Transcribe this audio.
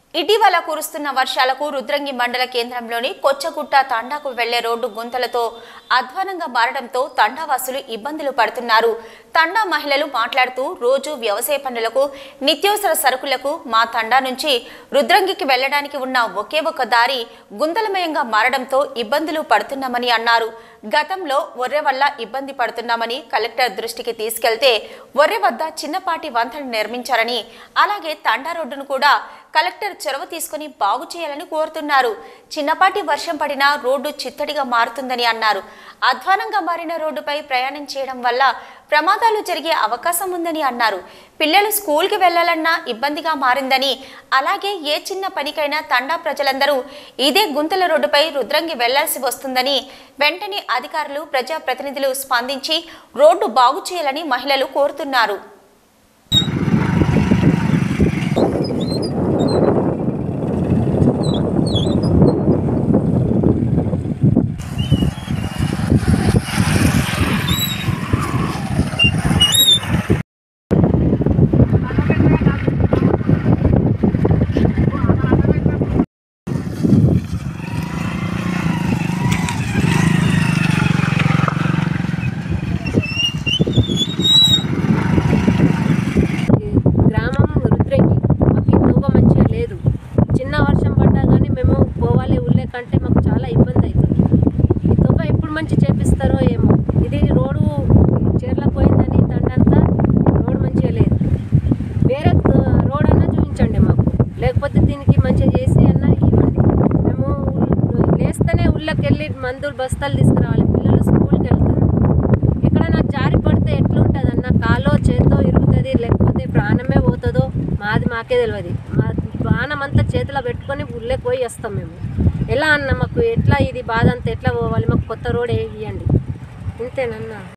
ఇటీవల కురుస్తున్న వర్షాలకు రుద్రంగి మండల కేంద్రంలోని కొచ్చగుట్ట తండాకు వెళ్లే రోడ్డు గుంతలతో అధ్వానంగా మారడంతో తండావాసులు ఇబ్బందులు పడుతున్నారు తండా మహిళలు మాట్లాడుతూ రోజు వ్యవసాయ పనులకు నిత్యావసర సరుకులకు మా తండా నుంచి రుద్రంగికి వెళ్లడానికి ఉన్న ఒకే ఒక దారి గుంతలమయంగా మారడంతో ఇబ్బందులు పడుతున్నామని అన్నారు గతంలో ఒర్రె వల్ల ఇబ్బంది పడుతున్నామని కలెక్టర్ దృష్టికి తీసుకెళ్తే ఒర్రె వద్ద చిన్నపాటి వంతెన నిర్మించారని అలాగే తండా రోడ్డును కూడా కలెక్టర్ చొరవ తీసుకుని బాగు చేయాలని కోరుతున్నారు చిన్నపాటి వర్షం పడినా రోడ్డు చిత్తడిగా మారుతుందని అన్నారు అధ్వానంగా మారిన రోడ్డుపై ప్రయాణం చేయడం వల్ల ప్రమాదాలు జరిగే అవకాశం ఉందని అన్నారు పిల్లలు స్కూల్కి వెళ్లాలన్నా ఇబ్బందిగా మారిందని అలాగే ఏ చిన్న పనికైనా తండా ప్రజలందరూ ఇదే గుంతల రోడ్డుపై రుద్రంగి వెళ్లాల్సి వస్తుందని వెంటనే అధికారులు ప్రజాప్రతినిధులు స్పందించి రోడ్డు బాగు చేయాలని మహిళలు కోరుతున్నారు ఈ గ్రామం రుద్రంగి మాకు ఈ తోవ మంచిగా లేదు చిన్న వర్షం పడ్డా కానీ మేము పోవాలి ఊళ్ళే కంటే మాకు చాలా ఇబ్బంది అవుతుంది ఈ తోవ ఎప్పుడు మంచి చేపిస్తారో ఏమో ఇది రోడ్డు చీరలకు పోయిందని తండంతా రోడ్ మంచిగా లేదు వేరే తో- రోడ్ అన్నా చూపించండి మాకు లేకపోతే దీనికి మంచిగా చేసి అన్నా ఇవ్వండి మేము లేస్తేనే ఊళ్ళకి వెళ్ళి మందులు బస్తాలు తీసుకురావాలి పిల్లలు స్కూల్కి వెళ్తారు ఎక్కడైనా జారి పడితే ఎట్లుంటుంది అన్న కాలో చేతో ఇరుగుతుంది లేకపోతే ప్రాణమే పోతుందో మాది మాకే తెలియదు మా ప్రాణం అంతా చేతిలో పెట్టుకొని ఊళ్ళకి పోయి వస్తాం మేము ఎలా అన్న మాకు ఎట్లా ఇది బాధ అంతా ఎట్లా పోవాలి మాకు కొత్త రోడ్ ఇవ్వండి ఇంతేనన్నా